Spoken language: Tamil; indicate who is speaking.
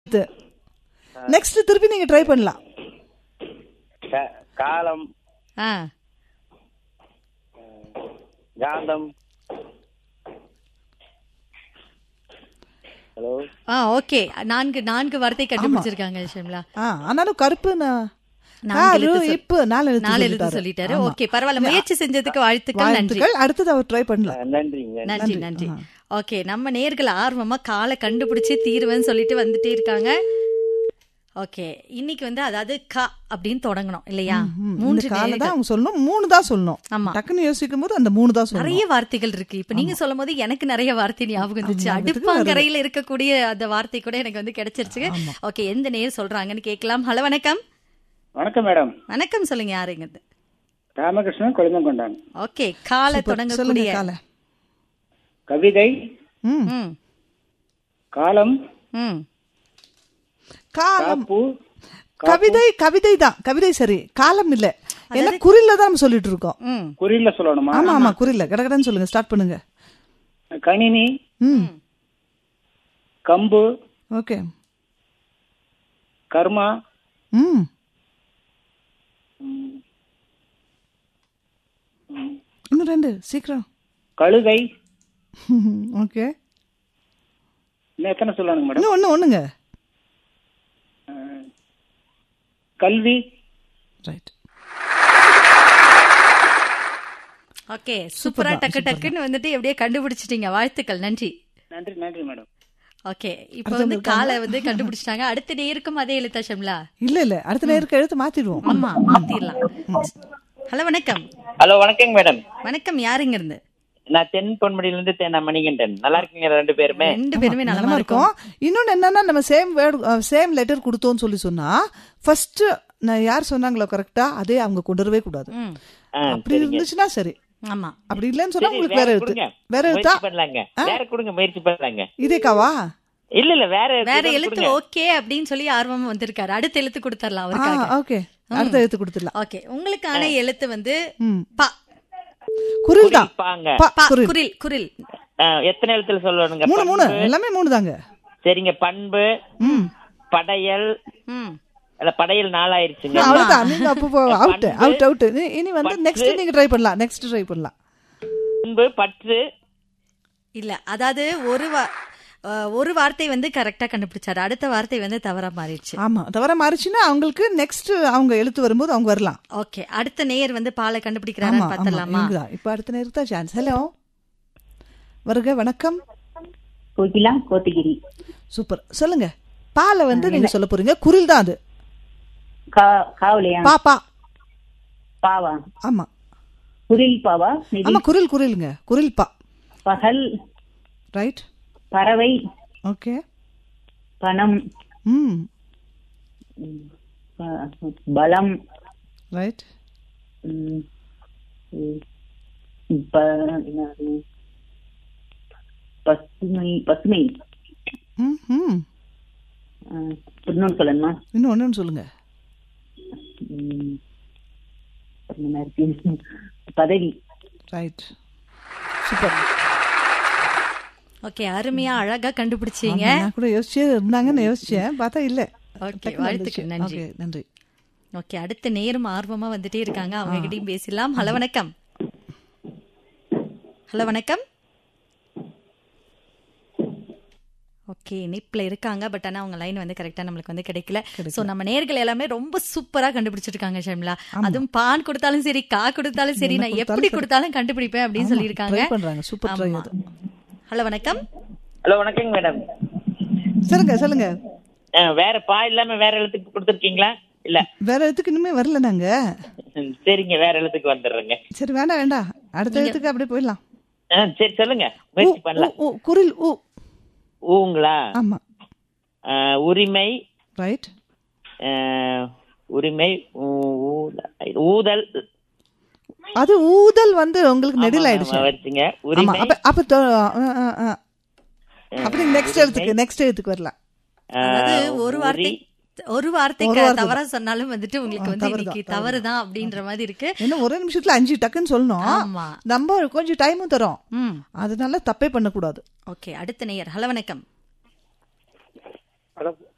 Speaker 1: நெக்ஸ்ட் திருப்பி நீங்க ட்ரை பண்ணலாம்
Speaker 2: க- காலம்
Speaker 3: ஆ
Speaker 2: காந்தம் ஹலோ
Speaker 3: ஆ ஓகே நான்கு நான்கு வார்த்தை கண்டுபிடிச்சிருக்காங்க ஷிம்லா
Speaker 1: ஆ ஆனாலும் கருப்பு நான்
Speaker 3: நான்கு
Speaker 1: ஆறு,
Speaker 3: எழுத்து சொல்-
Speaker 1: இப்பு நாலு எழுத்து
Speaker 3: நாலு எழுத்து
Speaker 1: சொல்லிட்டாரு.
Speaker 3: சொல்லிட்டாரு
Speaker 1: ஆமா.
Speaker 3: ஓகே பரவாயில்ல முயற்சி செஞ்சதுக்கு வாழ்த்துக்கள் நன்றி
Speaker 1: வாழ்த்துக்கள் அடுத்தது அவர் ட்ரை பண்ணலாம்
Speaker 2: நன்றிங்க
Speaker 3: நன்றி நன்றி ஓகே நம்ம நேர்கள் ஆர்வமா காலை கண்டுபிடிச்சு தீர்வுன்னு சொல்லிட்டு வந்துட்டே இருக்காங்க ஓகே இன்னைக்கு வந்து அதாவது க அப்படின்னு தொடங்கணும் இல்லையா
Speaker 1: ம், இந்த
Speaker 3: மூன்று
Speaker 1: கால
Speaker 3: நேர்கள்.
Speaker 1: தான் அவங்க சொல்லணும் மூணு தான் சொல்லணும்
Speaker 3: ஆமா.
Speaker 1: டக்குன்னு யோசிக்கும் போது அந்த மூணு தான் சொல்லணும்
Speaker 3: நிறைய வார்த்தைகள் இருக்கு இப்ப நீங்க சொல்லும் போது எனக்கு நிறைய வார்த்தை ஞாபகம் இருந்துச்சு
Speaker 1: ஞாபகத்துக்கு
Speaker 3: அடுப்பாங்கரையில இருக்கக்கூடிய அந்த வார்த்தை கூட எனக்கு வந்து கிடைச்சிருச்சு ஓகே எந்த நேர் சொல்றாங்கன்னு கேட்கலாம் ஹலோ வணக்கம்
Speaker 4: வணக்கம் மேடம்
Speaker 3: வணக்கம் சொல்லுங்க யாருங்க
Speaker 4: ராமகிருஷ்ணன் கொழுந்தங்கொண்டான்
Speaker 3: ஓகே காலை
Speaker 1: சூப்பர். சொல்லுங்க
Speaker 3: தொடங்கக்கூடிய
Speaker 1: கால
Speaker 4: கவிதை
Speaker 1: ம்
Speaker 3: ம்
Speaker 4: காலம்
Speaker 3: ம்
Speaker 1: காலம்
Speaker 4: காப்பு
Speaker 1: கவிதை கவிதை தான் கவிதை சரி காலம் இல்ல ஏன்னா குறில்ல தான் நம்ம சொல்லிட்டு இருக்கோம்
Speaker 3: ம்
Speaker 4: குறியில சொல்லணுமா
Speaker 1: ஆமா ஆமா குறில்ல கடகடன்னு சொல்லுங்க ஸ்டார்ட் பண்ணுங்க
Speaker 4: கணினி
Speaker 1: ம்
Speaker 4: கம்பு
Speaker 1: ஓகே
Speaker 4: கர்மா
Speaker 1: ம் இன்னும் ரெண்டு சீக்கிரம்
Speaker 4: கழுதை
Speaker 1: ஓகே
Speaker 4: இன்னும் எத்தனை சொல்லணுங்க மேடம்
Speaker 1: இன்னும் ஒண்ணு ஒண்ணுங்க
Speaker 4: கல்வி
Speaker 1: ரைட்
Speaker 3: ஓகே சூப்பரா டக்கு டக்குன்னு வந்துட்டு எப்படியே கண்டுபிடிச்சிட்டீங்க வாழ்த்துக்கள் நன்றி
Speaker 4: நன்றி நன்றி மேடம்
Speaker 3: ஓகே இப்போ வந்து காலை வந்து கண்டுபிடிச்சிட்டாங்க அடுத்த நேருக்கும் அதே எழுத்தா ஷம்லா
Speaker 1: இல்ல இல்ல அடுத்த நேருக்கு எழுத்து மாத்திடுவோம்
Speaker 3: ஆமா மாத்திரலாம் ஹலோ வணக்கம்
Speaker 2: ஹலோ வணக்கங்க மேடம்
Speaker 3: வணக்கம் யாருங்க இருந்து
Speaker 2: நான் தென் பொன்முடியில இருந்து தேனா மணிகண்டன் நல்லா இருக்கீங்க ரெண்டு பேருமே
Speaker 3: ரெண்டு பேருமே
Speaker 1: நலமா
Speaker 3: நலமா இருக்கும்
Speaker 1: இருக்கும் இன்னொன்னு என்னன்னா நம்ம சேம் வேர்டு சேம் லெட்டர் கொடுத்தோம்னு சொல்லி சொன்னா ஃபர்ஸ்ட் நான் யார் சொன்னாங்களோ கரெக்டா அதே அவங்க கொண்டு வரவே கூடாது
Speaker 3: ம்
Speaker 2: ஆ,
Speaker 1: அப்படி இருந்துச்சுன்னா சரி
Speaker 3: ஆமா
Speaker 1: அப்படி இல்லைன்னு சொன்னா
Speaker 2: சரி,
Speaker 1: உங்களுக்கு வேற எழுத்து
Speaker 2: கொடுங்க.
Speaker 1: வேற எழுத்தா
Speaker 2: முயற்சி பண்ணலாங்க வேற கொடுங்க முயற்சி பண்ணலாங்க
Speaker 1: இதேக்காவா
Speaker 2: இல்ல இல்ல வேற
Speaker 3: வேற
Speaker 2: ஏதாவது
Speaker 3: எழுத்து
Speaker 2: கொடுங்க.
Speaker 3: ஓகே அப்படின்னு சொல்லி ஆர்வமா வந்திருக்காரு அடுத்த எழுத்து கொடுத்துடலாம்
Speaker 1: ஆ
Speaker 3: அவருக்காக
Speaker 1: ஓகே அடுத்த எழுத்து கொடுத்துடலாம்
Speaker 3: ஓகே உங்களுக்கான எழுத்து வந்து
Speaker 1: ம்
Speaker 3: ப
Speaker 1: குரில் தான்
Speaker 2: பாங்க
Speaker 1: ப,
Speaker 3: ப,
Speaker 1: குரில்
Speaker 3: குரில் குரில்
Speaker 2: ஆ, எத்தனை எழுத்துல சொல்லணுங்க
Speaker 1: மூணு மூணு
Speaker 2: பண்பு.
Speaker 1: எல்லாமே மூணு தாங்க
Speaker 2: சரிங்க பண்பு
Speaker 1: ம்
Speaker 2: படையல்
Speaker 3: ம்
Speaker 2: இல்ல படையல் நாலாயிருச்சுங்க
Speaker 1: அவ்வளவுதான் நீங்க அப்போ அவுட்
Speaker 2: பண்பு,
Speaker 1: அவுட் அவுட் இனி வந்து நெக்ஸ்ட் நீங்க ட்ரை பண்ணலாம் நெக்ஸ்ட் ட்ரை பண்ணலாம்
Speaker 2: பண்பு பற்று
Speaker 3: இல்ல அதாவது ஒரு வா- அஹ், ஒரு வார்த்தை வந்து கரெக்டா கண்டுபிடிச்சாரு அடுத்த வார்த்தை வந்து தவறா மாறிடுச்சு
Speaker 1: ஆமா தவிர மாறிச்சுன்னா அவங்களுக்கு நெக்ஸ்ட் அவங்க எழுத்து வரும்போது அவங்க வரலாம்
Speaker 3: ஓகே அடுத்த நேயர் வந்து பாலை
Speaker 1: ஆமா
Speaker 3: கண்டுபிடிக்கிறாரான்னு
Speaker 1: ஆமா
Speaker 3: பார்த்தலாமா
Speaker 1: இவங்கதான் இப்ப அடுத்த நேரத்து தான் சான்ஸ் ஹலோ வருக வணக்கம்
Speaker 5: கோகிலா கோத்தகிரி
Speaker 1: சூப்பர் சொல்லுங்க பாலை வந்து நீங்க சொல்ல போறீங்க குரில் தான் அது
Speaker 5: கா காவலையா
Speaker 1: பா பா
Speaker 5: பாவா
Speaker 1: ஆமா
Speaker 5: குரில் பாவா நிதி
Speaker 1: ஆமா குரில் குரிலுங்க குரில் பா
Speaker 5: பகல்
Speaker 1: ரைட்
Speaker 5: பறவை
Speaker 1: ஓகே
Speaker 5: பணம்
Speaker 1: ம்
Speaker 5: ப- பலம்
Speaker 1: ரைட்
Speaker 5: ம், ம், ப- என்னது? பசுமை பசுமை
Speaker 1: ம் ம்
Speaker 5: ஆ, இன்னொன்னு சொல்லணுமா
Speaker 1: இன்னும் ஒன்னு சொல்லுங்க
Speaker 5: ம், என்ன இருக்கு? பதவி
Speaker 1: ரைட் சூப்பர்
Speaker 3: ஓகே அருமையா அழகா கண்டுபிடிச்சீங்க
Speaker 1: நான் கூட யோசிச்சே இருந்தாங்கன்னு யோசிச்சேன் பார்த்தா இல்ல
Speaker 3: ஓகே
Speaker 1: டக்குனு
Speaker 3: வாழ்த்துக்கள்
Speaker 1: வந்துச்சு.
Speaker 3: நன்றி
Speaker 1: ஓகே நன்றி
Speaker 3: ஓகே அடுத்த நேரம் ஆர்வமா வந்துட்டே இருக்காங்க அவங்க கிட்டயும் பேசலாம் ஹலோ வணக்கம் ஹலோ வணக்கம் ஓகே இணைப்புல இருக்காங்க பட் ஆனா அவங்க லைன் வந்து கரெக்டா நம்மளுக்கு வந்து கிடைக்கல சோ நம்ம நேர்கள் எல்லாமே ரொம்ப சூப்பரா கண்டுபிடிச்சிருக்காங்க ஷர்மிளா அதுவும் பான் கொடுத்தாலும் சரி கா கொடுத்தாலும் சரி நான் எப்படி கொடுத்தாலும் கண்டுபிடிப்பேன் அப்படின்னு சொல்லியிருக்காங்க
Speaker 1: ட்ரை பண்றாங்க சூப்பர் ட்ரை அது
Speaker 3: ஹலோ வணக்கம்
Speaker 2: ஹலோ வணக்கங்க மேடம்
Speaker 1: சொல்லுங்க சொல்லுங்க
Speaker 2: ஆ, வேற பா இல்லாம வேற எழுத்துக்கு கொடுத்துருக்கீங்களா இல்ல
Speaker 1: வேற எழுத்துக்கு இனிமே வரல நாங்க
Speaker 2: ம், சரிங்க வேற எழுத்துக்கு வந்துடுறேங்க
Speaker 1: சரி வேண்டாம் வேண்டாம் அடுத்த எழுத்துக்கு அப்படியே போயிடலாம்
Speaker 2: ஆ, சரி சொல்லுங்க
Speaker 1: ஊ,
Speaker 2: முயற்சி பண்ணலாம்
Speaker 1: ஊ, ஊ, குரில் ஊ
Speaker 2: ஊங்களா
Speaker 1: ஆமா
Speaker 2: ஆ, உரிமை
Speaker 1: ரைட்
Speaker 2: ஆ, உரிமை ஊ- ஊத- ஊதல்
Speaker 1: அது ஊதல் வந்து உங்களுக்கு நெடில் ஆயிடுச்சு
Speaker 2: ஆமா, வச்சுங்க
Speaker 1: ஆமா
Speaker 2: உரிமை
Speaker 1: அப்ப அப்ப தொ- ஆ, ஆ, ஆ. அப்படி நெக்ஸ்ட் எழுத்துக்கு நெக்ஸ்ட் எழுத்துக்கு வரலாம்
Speaker 2: ஆ,
Speaker 3: அதாவது ஒரு வார்த்தை
Speaker 2: உரி-
Speaker 3: ஒரு வார்த்தை
Speaker 1: ஒரு வார்த்தை
Speaker 3: தவறா சொன்னாலும் வந்துட்டு உங்களுக்கு வந்து
Speaker 1: தவறுதான்,
Speaker 3: இன்னைக்கு தவறுதான் அப்படின்ற மாதிரி இருக்கு
Speaker 1: இன்னும் ஒரே நிமிஷத்துல அஞ்சு டக்குன்னு சொல்லணும்
Speaker 3: ஆமா
Speaker 1: நம்ம கொஞ்சம் டைமும் தரோம்
Speaker 3: ம்
Speaker 1: அதனால தப்பே பண்ணக்கூடாது
Speaker 3: ஓகே அடுத்த நேயர் ஹலோ வணக்கம்
Speaker 4: ஹலோ